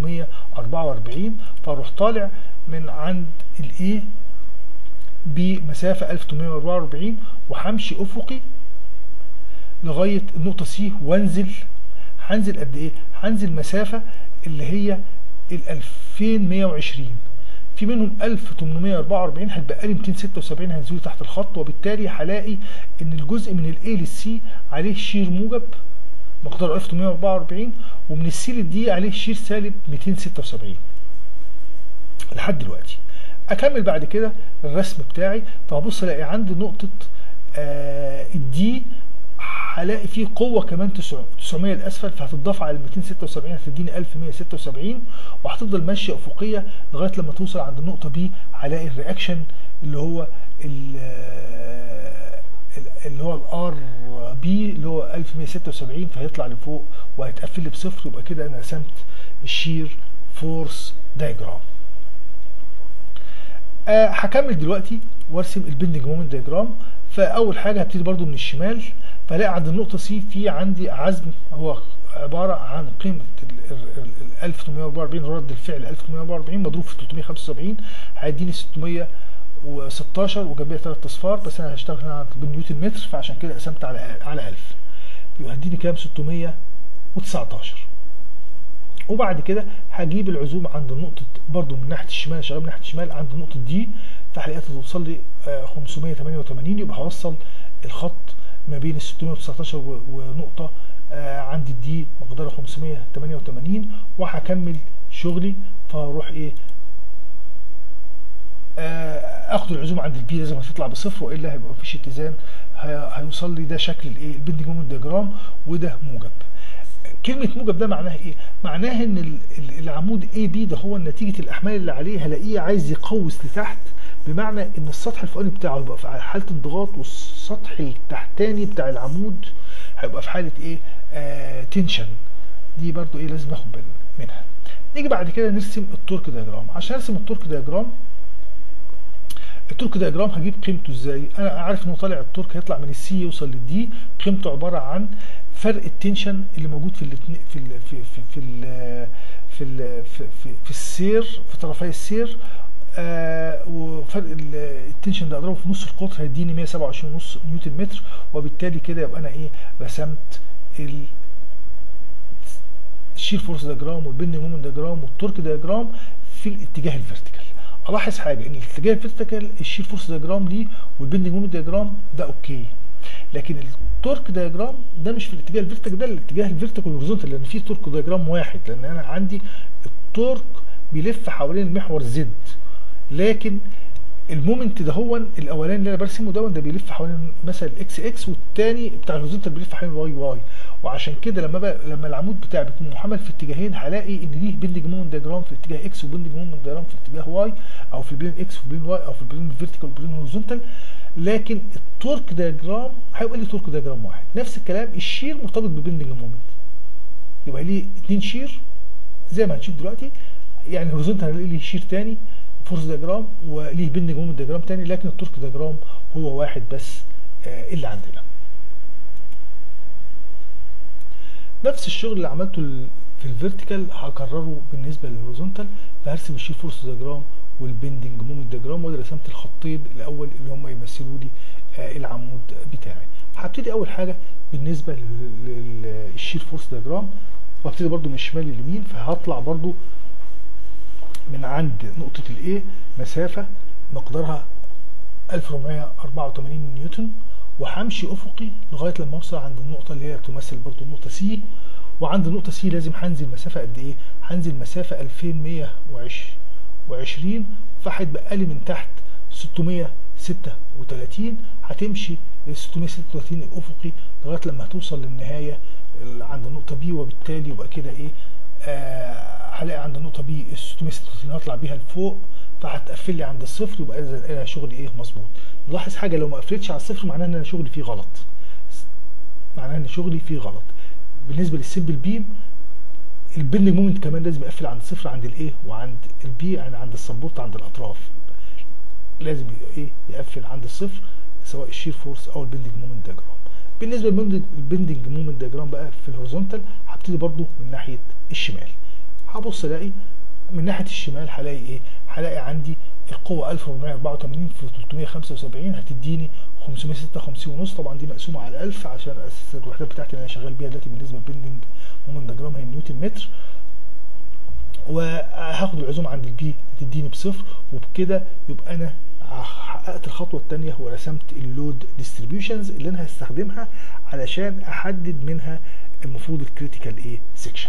1844 فاروح طالع من عند الايه بمسافه 1844 وهمشي افقي لغايه النقطه سي وانزل هنزل قد ايه هنزل مسافه اللي هي ال 2120 في منهم 1844 هتبقى لي 276 هينزلوا تحت الخط وبالتالي هلاقي ان الجزء من الاي للسي عليه شير موجب مقدار 1844 ومن السي للدي عليه شير سالب 276 لحد دلوقتي اكمل بعد كده الرسم بتاعي فهبص الاقي عندي نقطه آه الدي هلاقي فيه قوه كمان 900 الاسفل فهتضاف على ال 276 هتديني 1176 وهتفضل ماشيه افقيه لغايه لما توصل عند النقطه بي هلاقي الرياكشن اللي هو اللي هو الار بي اللي هو 1176 فهيطلع لفوق وهيتقفل لي بصفر يبقى كده انا رسمت الشير فورس دايجرام أه هكمل دلوقتي وارسم البندنج مومنت دايجرام فاول حاجه هبتدي برضو من الشمال فلاقي عند النقطه سي في عندي عزم هو عباره عن قيمه ال 1844 رد الفعل 1844 مضروب في 375 هيديني 616 وجنبيها ثلاث اصفار بس انا هشتغل هنا بالنيوتن متر فعشان كده قسمت على على 1000 يبقى هيديني كام 619 وبعد كده هجيب العزوم عند نقطة برضو من ناحية الشمال شغال من ناحية الشمال عند نقطة دي فهلاقيها توصل لي 588 يبقى هوصل الخط ما بين ال 619 ونقطة عند الدي مقدارها 588 وهكمل شغلي فهروح ايه اخد العزوم عند البي لازم هتطلع بصفر والا هيبقى مفيش اتزان هيوصل لي ده شكل الايه البندنج مومنت دياجرام وده موجب كلمة موجب ده معناها ايه؟ معناها ان العمود اي بي ده هو نتيجة الاحمال اللي عليه هلاقيه عايز يقوس لتحت بمعنى ان السطح الفوقاني بتاعه يبقى في حالة انضغاط والسطح التحتاني بتاع العمود هيبقى في حالة ايه؟ آه تنشن دي برضو ايه لازم ناخد بالنا منها. نيجي بعد كده نرسم التورك دياجرام عشان ارسم التورك دياجرام التورك دياجرام هجيب قيمته ازاي؟ انا عارف انه طالع التورك هيطلع من السي يوصل للدي قيمته عبارة عن فرق التنشن اللي موجود في الاتنين في ال في في في ال في, ال في, في, في السير في طرفي السير آه وفرق التنشن ده اضربه في نص القطر هيديني 127 ونص نيوتن متر وبالتالي كده يبقى انا ايه رسمت ال الشير فورس دياجرام والبندنج مومنت دياجرام والتورك دياجرام في الاتجاه الفيرتيكال الاحظ حاجه ان الاتجاه الفيرتيكال الشير فورس دياجرام ليه والبندنج مومنت دياجرام ده اوكي لكن التورك دياجرام ده مش في الاتجاه الفيرتيكال ده الاتجاه الفيرتيكال والهوريزونتال لان في تورك دياجرام واحد لان انا عندي التورك بيلف حوالين المحور زد لكن المومنت ده هو الاولاني اللي انا برسمه ده ده بيلف حوالين مثلا الاكس اكس والتاني بتاع الهوريزونتال بيلف حوالين الواي واي وعشان كده لما بقى لما العمود بتاعي بيكون محمل في اتجاهين هلاقي ان ليه بندنج مومنت دياجرام في اتجاه اكس وبندنج مومنت دياجرام في اتجاه واي او في البلين اكس وبلين واي او في البلين فيرتيكال وبلين هوريزونتال لكن التورك دياجرام هيبقى لي تورك دياجرام واحد نفس الكلام الشير مرتبط ببندنج مومنت يبقى ليه اتنين شير زي ما هنشوف دلوقتي يعني الهوريزونتال هنلاقي ليه شير تاني فورس دياجرام وليه بندنج مومنت دياجرام تاني لكن التورك دياجرام هو واحد بس آه اللي عندنا نفس الشغل اللي عملته في الفيرتيكال هكرره بالنسبه للهوريزونتال فهرسم الشير فورس دياجرام والبندنج مومنت دياجرام وادي رسمت الخطين الاول اللي هم يمثلوا لي آه العمود بتاعي هبتدي اول حاجه بالنسبه للشير فورس دياجرام وابتدي برده من الشمال لليمين فهطلع برده من عند نقطه الايه مسافه مقدارها 1484 نيوتن وهمشي افقي لغايه لما اوصل عند النقطه اللي هي تمثل برضو النقطه سي وعند النقطه سي لازم هنزل مسافه قد ايه هنزل مسافه 2120 فهيتبقى لي من تحت 636 هتمشي ل 636 الافقي لغايه لما هتوصل للنهايه عند النقطه بي وبالتالي يبقى كده ايه آه هلاقي عند النقطه بي ال 636 هطلع بيها لفوق فهتقفل لي عند الصفر يبقى اذا انا شغلي ايه مظبوط نلاحظ حاجه لو ما قفلتش على الصفر معناه ان انا شغلي فيه غلط معناه ان شغلي فيه غلط بالنسبه للسيمبل بيم البندنج مومنت كمان لازم يقفل عند الصفر عند الايه وعند البي يعني عند السبورت عند الاطراف لازم ايه يقفل عند الصفر سواء الشير فورس او البندنج مومنت دياجرام بالنسبه للبندنج مومنت دياجرام بقى في الهوريزونتال هبتدي برضو من ناحيه الشمال هبص الاقي من ناحيه الشمال هلاقي ايه هلاقي عندي القوه 1484 في 375 هتديني 556 ونص طبعا دي مقسومه على 1000 عشان اساس الوحدات بتاعتي اللي انا شغال بيها دلوقتي بالنسبه للبندنج مومنت دياجرام هي نيوتن متر وهاخد العزوم عند البي هتديني بصفر وبكده يبقى انا حققت الخطوه الثانيه ورسمت اللود ديستريبيوشنز اللي انا هستخدمها علشان احدد منها المفروض الكريتيكال ايه سيكشن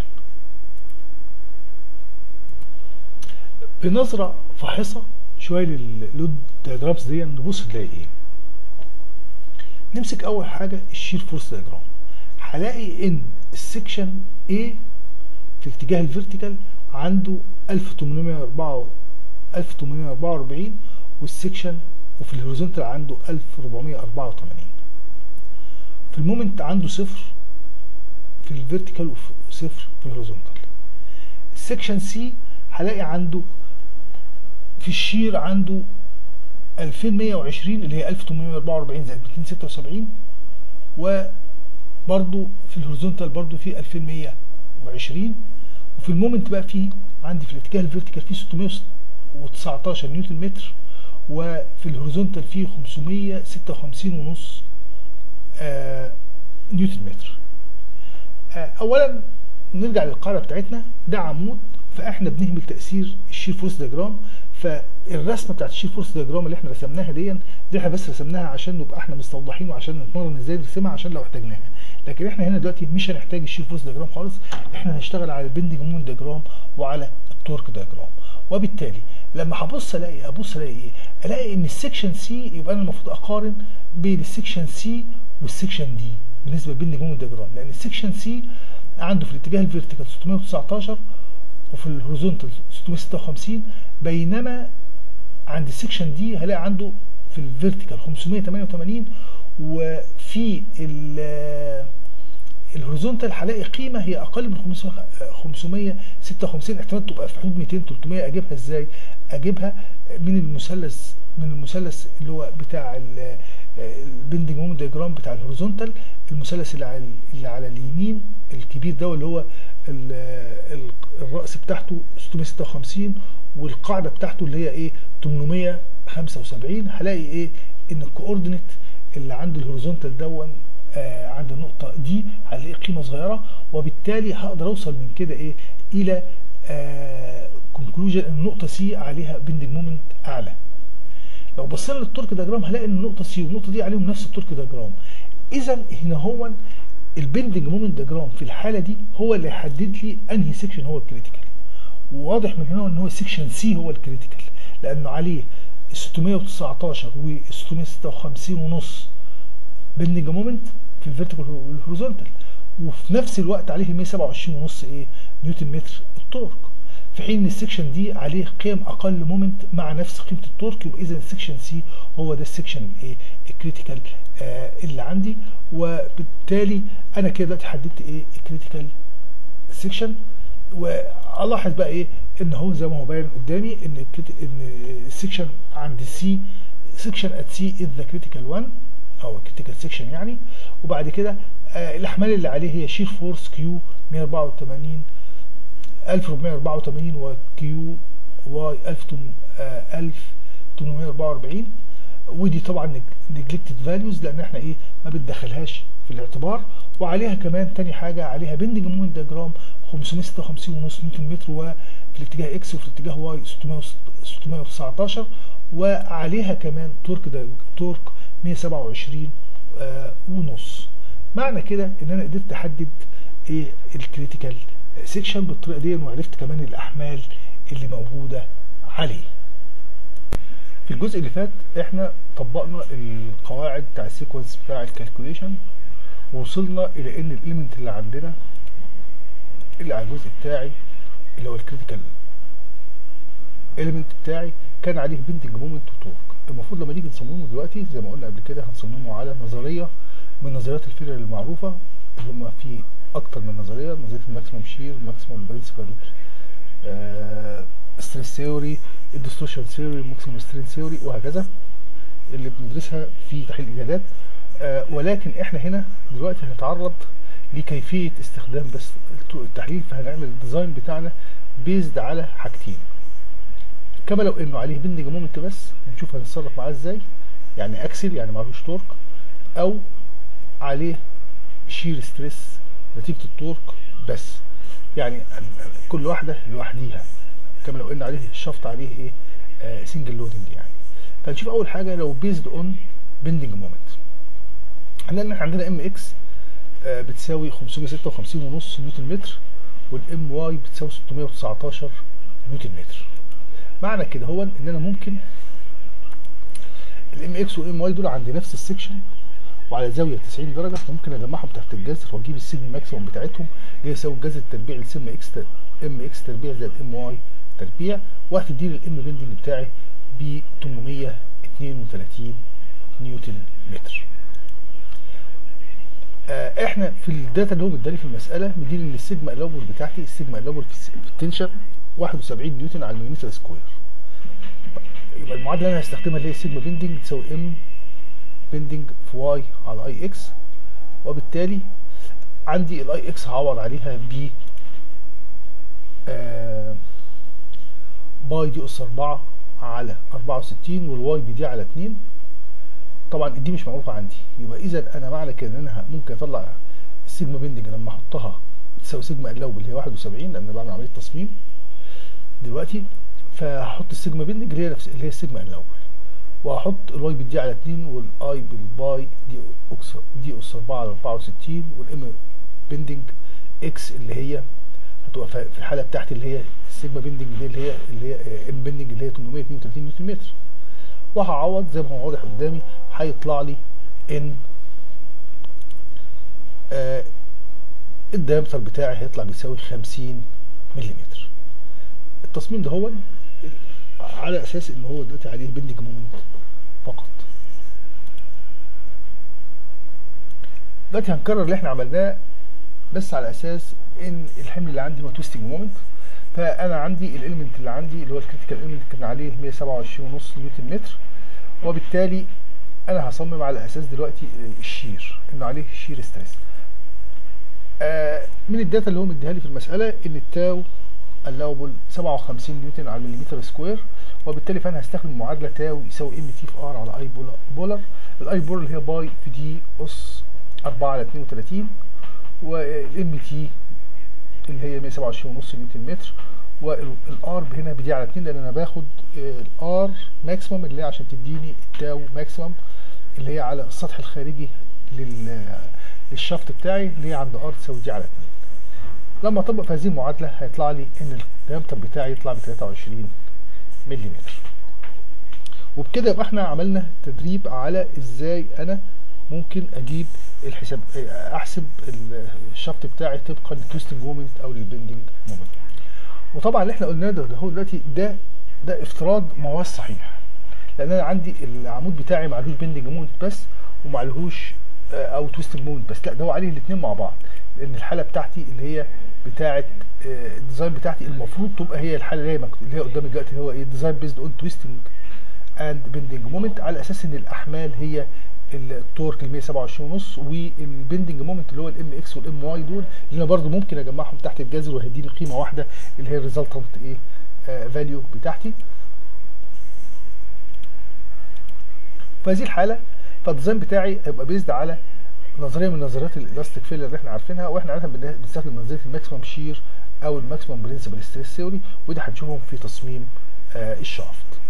بنظره فاحصه شويه للود دياجرامز دي نبص نلاقي ايه نمسك اول حاجه الشير فورس دياجرام هلاقي ان السكشن A في اتجاه الفيرتيكال عنده 1804 1844 والسكشن وفي الهوريزونتال عنده 1484 في المومنت عنده صفر في الفيرتيكال وصفر في الهوريزونتال السكشن سي هلاقي عنده في الشير عنده 2120 اللي هي 1844 زائد 276 وبرضو في الهوريزونتال برضو في 2120 وفي المومنت بقى فيه عندي في الاتجاه الفيرتيكال فيه 619 نيوتن متر وفي الهوريزونتال فيه 556 ونص آه نيوتن متر آه اولا نرجع للقاعده بتاعتنا ده عمود فاحنا بنهمل تاثير الشير فورس دياجرام فالرسمه بتاعت الشير فورس دياجرام اللي احنا رسمناها دي دي احنا بس رسمناها عشان نبقى احنا مستوضحين وعشان نتمرن ازاي نرسمها عشان لو احتاجناها لكن احنا هنا دلوقتي مش هنحتاج الشير فورس دياجرام خالص احنا هنشتغل على البندنج مومنت دياجرام وعلى التورك دياجرام وبالتالي لما هبص الاقي ابص الاقي ايه الاقي ان السكشن سي يبقى انا المفروض اقارن بين السكشن سي والسكشن دي بالنسبه للبندنج مومنت دياجرام لان السكشن سي عنده في الاتجاه الفيرتيكال 619 وفي الهوريزونتال 656 بينما عند السكشن دي هلاقي عنده في الفيرتيكال 588 وفي الهوريزونتال هلاقي قيمه هي اقل من 556 احتمال تبقى في حدود 200 300 اجيبها ازاي؟ اجيبها من المثلث من المثلث اللي هو بتاع البندنج مومنت دياجرام بتاع الهوريزونتال المثلث اللي على اللي على اليمين الكبير ده اللي هو الراس بتاعته 656 والقاعده بتاعته اللي هي ايه 875 هلاقي ايه ان الكوردينيت اللي عند الهوريزونتال دون آه عند النقطه دي هلاقي قيمه صغيره وبالتالي هقدر اوصل من كده ايه الى آه كونكلوجن ان النقطه سي عليها بندنج مومنت اعلى لو بصينا للتورك دياجرام هلاقي ان النقطه سي والنقطه دي عليهم نفس التورك دياجرام اذا هنا هو البندنج مومنت دياجرام في الحاله دي هو اللي يحدد لي انهي سيكشن هو الكريتيكال وواضح من هنا ان هو سيكشن سي هو الكريتيكال لانه عليه 619 و 656 ونص بندنج مومنت في الفيرتيكال والهوريزونتال وفي نفس الوقت عليه 127 ونص ايه نيوتن متر التورك في حين ان السكشن دي عليه قيم اقل مومنت مع نفس قيمه التورك يبقى اذا السكشن سي هو ده السكشن الايه الكريتيكال آه اللي عندي وبالتالي انا كده دلوقتي حددت ايه الكريتيكال سكشن والاحظ بقى ايه ان هو زي ما هو باين قدامي ان ان السكشن عند سي سكشن ات سي از ذا كريتيكال 1 او كريتيكال سكشن يعني وبعد كده آه الاحمال اللي عليه هي شير فورس كيو 184 1484 وكيو واي 1844 ودي طبعا نجلكتد فاليوز لان احنا ايه ما بندخلهاش في الاعتبار وعليها كمان تاني حاجه عليها بندنج مومنت دياجرام 556 ونص نيوتن متر وفي الاتجاه اكس وفي الاتجاه واي 619 وعليها كمان تورك ده تورك 127 آه ونص معنى كده ان انا قدرت احدد ايه الكريتيكال سيكشن بالطريقه دي وعرفت كمان الاحمال اللي موجوده عليه في الجزء اللي فات احنا طبقنا القواعد بتاع السيكونس بتاع الكالكوليشن ووصلنا الى ان الاليمنت اللي عندنا اللي على الجزء بتاعي اللي هو الكريتيكال اليمنت بتاعي كان عليه بنتنج مومنت وتورك المفروض لما نيجي نصممه دلوقتي زي ما قلنا قبل كده هنصممه على نظريه من نظريات الفيلر المعروفه اللي هم في اكتر من نظريه نظريه الماكسيمم شير ماكسيمم برنسبل ستريس ثيوري الديستورشن ثيوري الماكسيمم سترين ثيوري وهكذا اللي بندرسها في تحليل الاجهادات آه ولكن احنا هنا دلوقتي هنتعرض لكيفيه استخدام بس التحليل فهنعمل الديزاين بتاعنا بيزد على حاجتين كما لو انه عليه بندنج مومنت بس نشوف هنتصرف معاه ازاي يعني اكسل يعني معلوش تورك او عليه شير ستريس نتيجه التورك بس يعني كل واحده لوحديها كما لو ان عليه الشفط عليه ايه آه سنجل لودنج يعني فنشوف اول حاجه لو بيزد اون بندنج مومنت هنلاقي ان احنا عندنا ام اكس آه بتساوي 556 ونص نيوتن متر والام واي بتساوي 619 نيوتن متر معنى كده هو ان انا ممكن الام اكس والام واي دول عند نفس السكشن وعلى زاويه 90 درجه ممكن اجمعهم تحت الجذر واجيب السيجما ماكسيموم بتاعتهم اللي هي يساوي الجذر التربيع لسم اكس ام اكس تربيع زائد ام واي تربيع وهتديني الام بندنج بتاعي ب 832 نيوتن متر. آه احنا في الداتا اللي هو مداني في المساله مديني ان السيجما الاول بتاعتي السيجما الاول في التنشن 71 نيوتن على المليمتر سكوير. يبقى المعادله اللي انا هستخدمها اللي هي سيجما بندنج تساوي ام بندنج في واي على اي اكس وبالتالي عندي الاي اكس هعوض عليها ب آه باي دي اس 4 على 64 والواي بدي على 2 طبعا دي مش معروفه عندي يبقى اذا انا معنى كده ان انا ممكن اطلع السيجما بندنج لما احطها تساوي سيجما اللوب اللي هي 71 لان انا بعمل عمليه تصميم دلوقتي فهحط السيجما بندنج اللي هي نفس اللي هي السيجما الاول وهحط الواي بالدي على 2 والاي بالباي دي اكس دي اس 4 على 64 والام بندنج اكس اللي هي هتبقى في الحاله بتاعتي اللي هي السيجما بندنج دي اللي هي اللي هي ام بندنج اللي هي 832 نيوتن متر وهعوض زي ما هو واضح قدامي هيطلع لي ان آه الدايمتر بتاعي هيطلع بيساوي 50 ملم التصميم ده هو على اساس ان هو دلوقتي عليه بندنج مومنت فقط دلوقتي هنكرر اللي احنا عملناه بس على اساس ان الحمل اللي عندي هو تويستنج مومنت فانا عندي الاليمنت اللي عندي اللي هو الكريتيكال اليمنت كان عليه 127.5 نيوتن متر وبالتالي انا هصمم على اساس دلوقتي الشير انه عليه شير ستريس آه من الداتا اللي هو مديها لي في المساله ان التاو اللوبل 57 نيوتن على المليمتر سكوير وبالتالي فانا هستخدم معادله تاو يساوي ام تي في ار على اي بولر الاي بولر اللي هي باي في دي اس 4 على 32 والام تي اللي هي 127.5 نيوتن متر والار هنا بدي على 2 لان انا باخد الار ماكسيمم اللي هي عشان تديني التاو ماكسيمم اللي هي على السطح الخارجي للشفط بتاعي اللي هي عند ار تساوي دي على 2 لما اطبق في هذه المعادله هيطلع لي ان الدايمتر بتاعي يطلع ب 23 ملم وبكده يبقى احنا عملنا تدريب على ازاي انا ممكن اجيب الحساب احسب الشفط بتاعي طبقا للتويستنج مومنت او للبندنج مومنت وطبعا اللي احنا قلناه ده هو دلوقتي ده ده افتراض ما هوش صحيح لان انا عندي العمود بتاعي معلوش بندنج مومنت بس ومعلهوش او تويستنج مومنت بس لا ده هو عليه الاثنين مع بعض لان الحاله بتاعتي اللي هي بتاعه الديزاين بتاعتي المفروض تبقى هي الحاله اللي هي مكتوب اللي هي قدامي دلوقتي اللي هو ايه ديزاين بيزد اون تويستنج اند بندنج مومنت على اساس ان الاحمال هي التورك ال 127 ونص والبندنج مومنت اللي هو الام اكس والام واي دول اللي انا برضو ممكن اجمعهم تحت الجذر وهيديني قيمه واحده اللي هي الريزلتنت ايه فاليو بتاعتي في هذه الحاله فالديزاين بتاعي هيبقى بيزد على نظريه من نظريات الالاستيك فيلر اللي احنا عارفينها واحنا عاده بنستخدم نظريه الماكسيمم شير او الماكسيمم برنسبل ستريس ثيوري وده هنشوفهم في تصميم آه الشافت